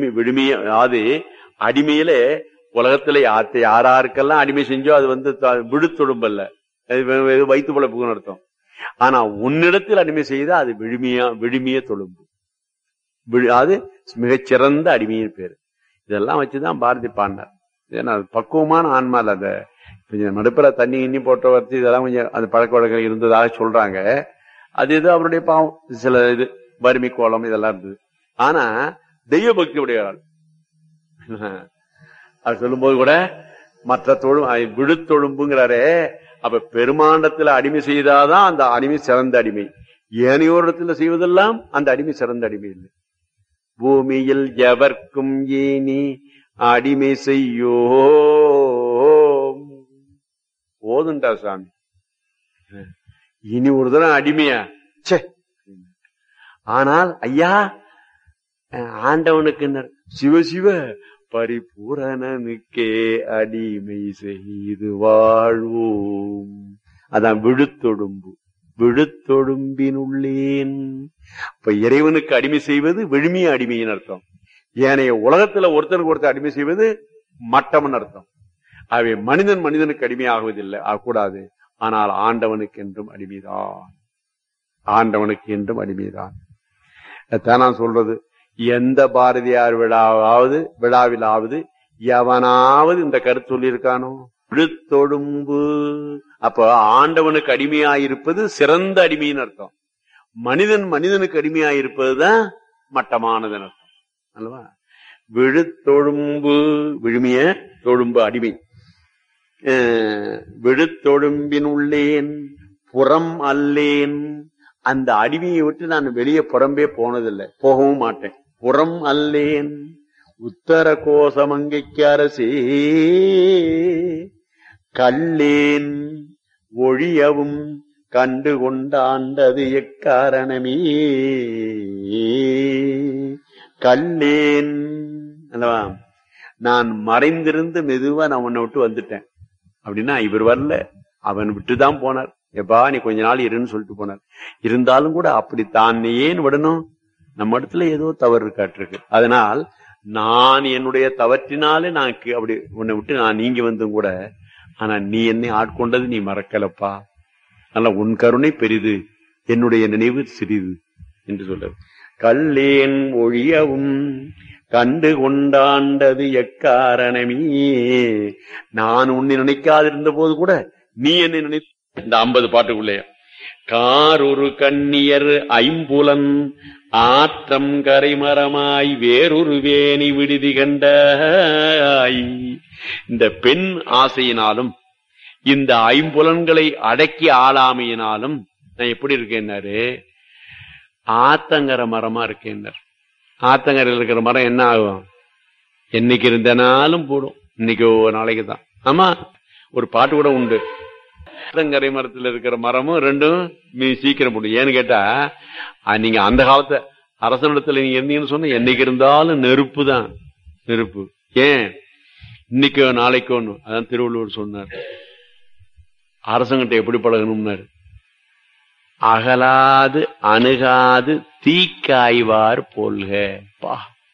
விடுமைய அதாவது அடிமையில உலகத்துல யாத்த யாராருக்கெல்லாம் அடிமை செஞ்சோ அது வந்து த- விழுத்தொடும்பல்ல அது வெ- வெ- வயிற்று பிழைப்புக்குன்னு அர்த்தம் ஆனா உன்னிடத்தில் அடிமை செய்தா அது விழுமியா விழுமிய தொழும்பு விழு- அது மிகச்சிறந்த அடிமையின் பேரு இதெல்லாம் வச்சுதான் பாரதி பாடினார் ஏன்னா அது பக்குவமான ஆன்மால அந்த கொஞ்சம் நடுப்புல தண்ணி இன்னி போட்ட வச்சு இதெல்லாம் கொஞ்சம் அந்த பழக்க வழக்கம் இருந்ததாக சொல்றாங்க அது இது அவருடைய பாவம் சில இது வறுமை கோலம் இதெல்லாம் இருந்தது ஆனா தெய்வ பக்தி உடையவரால் அவர் சொல்லும்போது கூட மற்ற தொழு விழுத்தொழும்புங்கிறாரே அப்ப பெருமாண்டத்துல அடிமை செய்தாதான் அந்த அடிமை சிறந்த அடிமை ஏனையோரிடத்துல செய்வதெல்லாம் அந்த அடிமை சிறந்த அடிமை இல்லை பூமியில் எவர்க்கும் ஏனி அடிமை செய்யோ ஓதுண்டா சாமி இனி ஒரு தடவை அடிமையா ச்சே ஆனால் ஐயா அஹ், ஆண்டவனுக்கு என்ன? சிவ சிவ பரிபூரணனுக்கே அடிமை செய்து வாழ்வோம் அதான் விழுத்தொடும்பு விழுத்தொடும்பினுள்ளேன் இப்ப இறைவனுக்கு அடிமை செய்வது விழுமிய அடிமையின் அர்த்தம் ஏனைய உலகத்துல ஒருத்தருக்கு ஒருத்தர் அடிமை செய்வது மட்டம்னு அர்த்தம் அவை மனிதன் மனிதனுக்கு அடிமை ஆகுவதில்லை ஆகக்கூடாது ஆனால் ஆண்டவனுக்கு என்றும் அடிமைதான் ஆண்டவனுக்கு என்றும் அடிமைதான் அதான் நான் சொல்றது எந்த பாரதியார் விழாவாவது விழாவிலாவது எவனாவது இந்த கருத்து சொல்லியிருக்கானோ விழுத்தொடும்பு அப்ப ஆண்டவனுக்கு அடிமையாயிருப்பது சிறந்த அடிமைன்னு அர்த்தம் மனிதன் மனிதனுக்கு அடிமையாயிருப்பதுதான் மட்டமானதுன்னு அர்த்தம் அல்லவா விழுத்தொழும்பு விழுமிய தொழும்பு அடிமை அஹ், விழுத்தொழும்பினுள்ளேன் புறம் அல்லேன் அந்த அடிமையை விட்டு நான் வெளியே புறம்பே போனதில்லை போகவும் மாட்டேன் புறம் அல்லேன் உத்தர கோசமங்கைக்கு அரசே கல்லேன் ஒழியவும் கண்டு கொண்டாண்டது எக்காரணமே கல்லேன் அல்லவா நான் மறைந்திருந்து மெதுவா நான் உன்னை விட்டு வந்துட்டேன் அப்படின்னா இவர் வரல அவன் விட்டுதான் போனார் எப்பா நீ கொஞ்ச நாள் இருன்னு சொல்லிட்டு போனார் இருந்தாலும் கூட அப்படி தான் ஏன் விடணும் நம்ம இடத்துல ஏதோ தவறு இருக்காட்டிருக்கு அதனால் நான் என்னுடைய தவற்றினாலே நான் கி- அப்படி உன்னை விட்டு நான் நீங்கி வந்தும் கூட ஆனா நீ என்னை ஆட்கொண்டது நீ மறக்கலப்பா அதனால உன் கருணை பெரிது என்னுடைய நினைவு சிறிது என்று சொல்றது கல்லேன் ஒழியவும் கண்டு கொண்டாண்டது எக்காரணமே நான் உன்னை நினைக்காதிருந்த போது கூட நீ என்னை நினை இந்த ஐம்பது பாட்டுக்குள்ளே காரொரு கண்ணியர் ஐம்புலன் ஆற்றம் கரைமரமாய் வேறொரு வேணி விடுதி கண்டாய் இந்த பெண் ஆசையினாலும் இந்த ஐம்புலன்களை அடக்கி ஆளாமையினாலும் நான் எப்படி இருக்கேன்னாரு ஆத்தங்கர மரமா இருக்கேன்னார் ஆத்தங்கரையில் இருக்கிற மரம் என்ன ஆகும் என்னைக்கு இருந்தனாலும் போடும் இன்னைக்கு ஒரு நாளைக்கு தான் ஆமா ஒரு பாட்டு கூட உண்டு ஆத்தங்கரை மரத்துல இருக்கிற மரமும் ரெண்டும் மீ- சீக்கிரம் போடும் ஏன்னு கேட்டா அஹ், நீங்க அந்த காலத்து அரசனிடத்துல நீங்க இருந்தீங்கன்னு சொன்னா என்னைக்கு இருந்தாலும் நெருப்பு தான் நெருப்பு ஏன் இன்னைக்கோ நாளைக்கோ ஒண்ணு அதான் திருவள்ளுவர் சொன்னார் அரசங்கிட்ட எப்படி பழகணும்னாரு அகலாது அணுகாது தீக்காய்வார் போல்க பா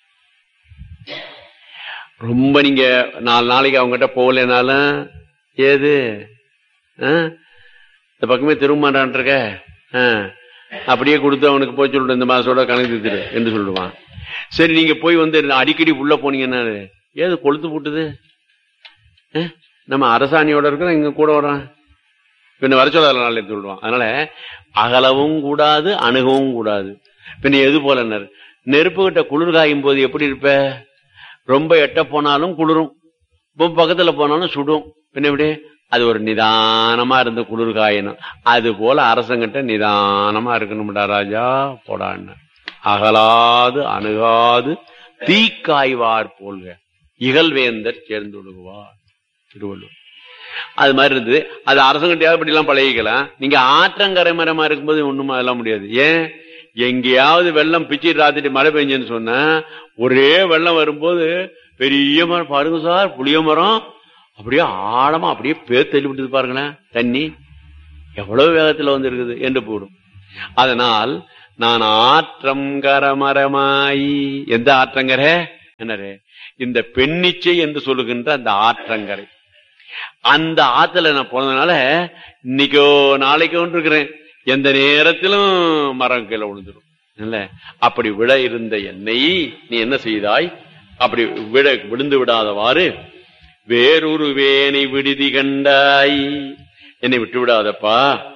ரொம்ப நீங்க நாலு நாளைக்கு அவங்ககிட்ட போகலனாலும் ஏது ஆ? இந்த பக்கமே திரும்ப இருக்க ஆ. அப்படியே கொடுத்து அவனுக்கு போய் சொல்லிட்டு இந்த மாசோட கணக்கு திரு என்று சொல்லுவான் சரி நீங்க போய் வந்து அடிக்கடி உள்ள போனீங்கன்னா ஏது கொளுத்து போட்டுது ஆ? நம்ம அரசாணியோட இருக்கிறோம் இங்க கூட வரான் பின்ன வர சொல்லாத நாள் எடுத்து சொல்லுவான் அதனால அகலவும் கூடாது அணுகவும் கூடாது பின்ன எது போலனர் நெருப்பு கிட்ட குளிர் காயும் போது எப்படி இருப்ப ரொம்ப எட்ட போனாலும் குளிரும் ரொம்ப பக்கத்துல போனாலும் சுடும் பின்ன எப்படி அது ஒரு நிதானமா இருந்து குளிர் காயணும் அது போல அரசங்கிட்ட நிதானமா இருக்கணும்டா ராஜா போடான்னு அகலாது அணுகாது தீக்காய்வார் போல்க இகழ்வேந்தர் சேர்ந்து விடுவார் திருவள்ளுவர் அது மாதிரி இருந்தது அது அரசங்கிட்டையாவது இப்படி எல்லாம் பழகிக்கலாம் நீங்க ஆற்றங்கரை மரமா இருக்கும்போது ஒண்ணும் அதெல்லாம் முடியாது ஏன் எங்கேயாவது வெள்ளம் பிச்சு ராத்திரி மழை பெஞ்சுன்னு சொன்னா ஒரே வெள்ளம் வரும்போது பெரிய மரம் பாருங்க சார் புளிய மரம் அப்படியே ஆழமா அப்படியே பேர் தள்ளி விட்டது பாருங்களேன் தண்ணி எவ்வளவு வேகத்துல வந்து இருக்குது என்று போடும் அதனால் நான் ஆற்றங்கர மரமாயி எந்த ஆற்றங்கரை என்னரு இந்த பெண்ணிச்சை என்று சொல்லுகின்ற அந்த ஆற்றங்கரை அந்த ஆத்துல நான் போனதுனால இன்னைக்கோ நாளைக்கோ இருக்கிறேன் எந்த நேரத்திலும் மரம் கீழே விழுந்துடும் இல்ல அப்படி விட இருந்த என்னை நீ என்ன செய்தாய் அப்படி விட விழுந்து விடாதவாறு வேறொரு வேனை விடுதி கண்டாய் என்னை விட்டு விடாதப்பா